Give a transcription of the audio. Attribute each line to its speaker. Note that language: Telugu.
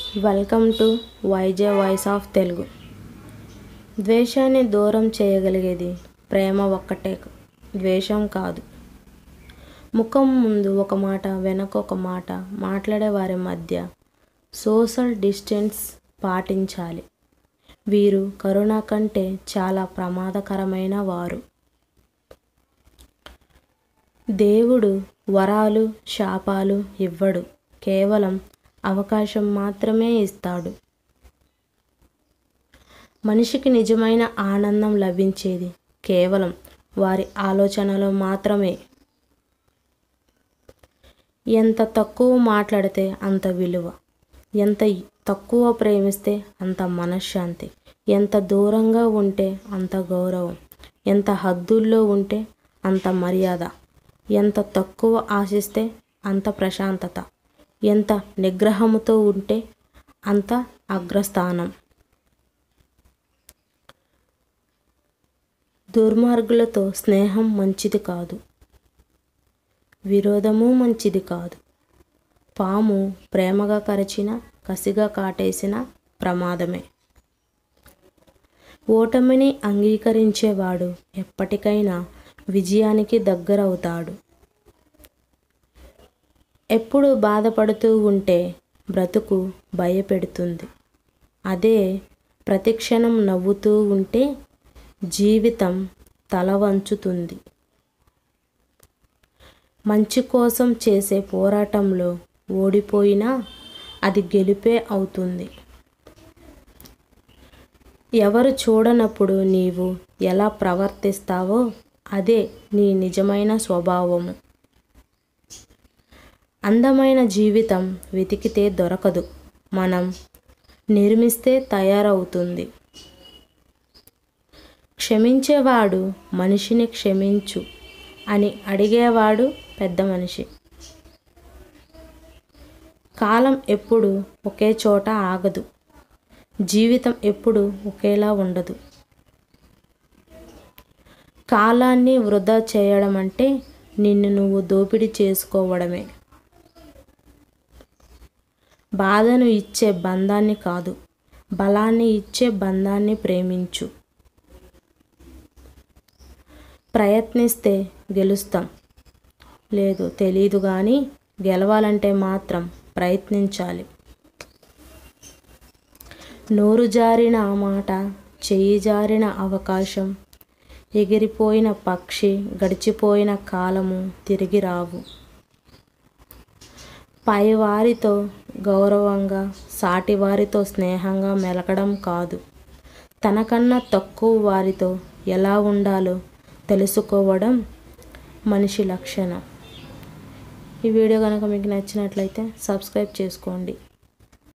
Speaker 1: welcome to YJ voice of Telugu ద్వేషాన్ని దూరం చేయగలిగేది ప్రేమ ఒక్కటే ద్వేషం కాదు ముఖం ముందు ఒక మాట వెనక ఒక మాట మాట్లాడే వారి మధ్య సోషల్ డిస్టెన్స్ పాటించాలి వీరు కరుణ కంటే చాలా ప్రమాదకరమైన వారు దేవుడు వరాలు శాపాలు ఇవ్వడు కేవలం అవకాశం మాత్రమే ఇస్తాడు మనిషికి నిజమైన ఆనందం లభించేది కేవలం వారి ఆలోచనలో మాత్రమే ఎంత తక్కువ మాట్లాడితే అంత విలువ ఎంత తక్కువ ప్రేమిస్తే అంత మనశ్శాంతి ఎంత దూరంగా ఉంటే అంత గౌరవం ఎంత హద్దుల్లో ఉంటే అంత మర్యాద ఎంత తక్కువ ఆశిస్తే అంత ప్రశాంతత ఎంత నిగ్రహముతో ఉంటే అంత అగ్రస్థానం దుర్మార్గులతో స్నేహం మంచిది కాదు విరోధము మంచిది కాదు పాము ప్రేమగా కరిచిన కసిగా కాటేసిన ప్రమాదమే ఓటమిని అంగీకరించేవాడు ఎప్పటికైనా విజయానికి దగ్గరవుతాడు ఎప్పుడు బాధపడుతూ ఉంటే బ్రతుకు భయపెడుతుంది అదే ప్రతిక్షణం నవ్వుతూ ఉంటే జీవితం తల వంచుతుంది మంచి కోసం చేసే పోరాటంలో ఓడిపోయినా అది గెలిపే అవుతుంది ఎవరు చూడనప్పుడు నీవు ఎలా ప్రవర్తిస్తావో అదే నీ నిజమైన స్వభావము అందమైన జీవితం వెతికితే దొరకదు మనం నిర్మిస్తే తయారవుతుంది క్షమించేవాడు మనిషిని క్షమించు అని అడిగేవాడు పెద్ద మనిషి కాలం ఎప్పుడు ఒకే చోట ఆగదు జీవితం ఎప్పుడు ఒకేలా ఉండదు కాలాన్ని వృధా చేయడం అంటే నిన్ను నువ్వు దోపిడీ చేసుకోవడమే బాధను ఇచ్చే బంధాన్ని కాదు బలాన్ని ఇచ్చే బంధాన్ని ప్రేమించు ప్రయత్నిస్తే గెలుస్తాం లేదు తెలీదు కానీ గెలవాలంటే మాత్రం ప్రయత్నించాలి నోరు జారిన మాట చెయ్యి జారిన అవకాశం ఎగిరిపోయిన పక్షి గడిచిపోయిన కాలము తిరిగి రావు పైవారితో గౌరవంగా సాటివారితో స్నేహంగా మెలకడం కాదు తనకన్నా తక్కువ వారితో ఎలా ఉండాలో తెలుసుకోవడం మనిషి లక్షణం ఈ వీడియో కనుక మీకు నచ్చినట్లయితే సబ్స్క్రైబ్ చేసుకోండి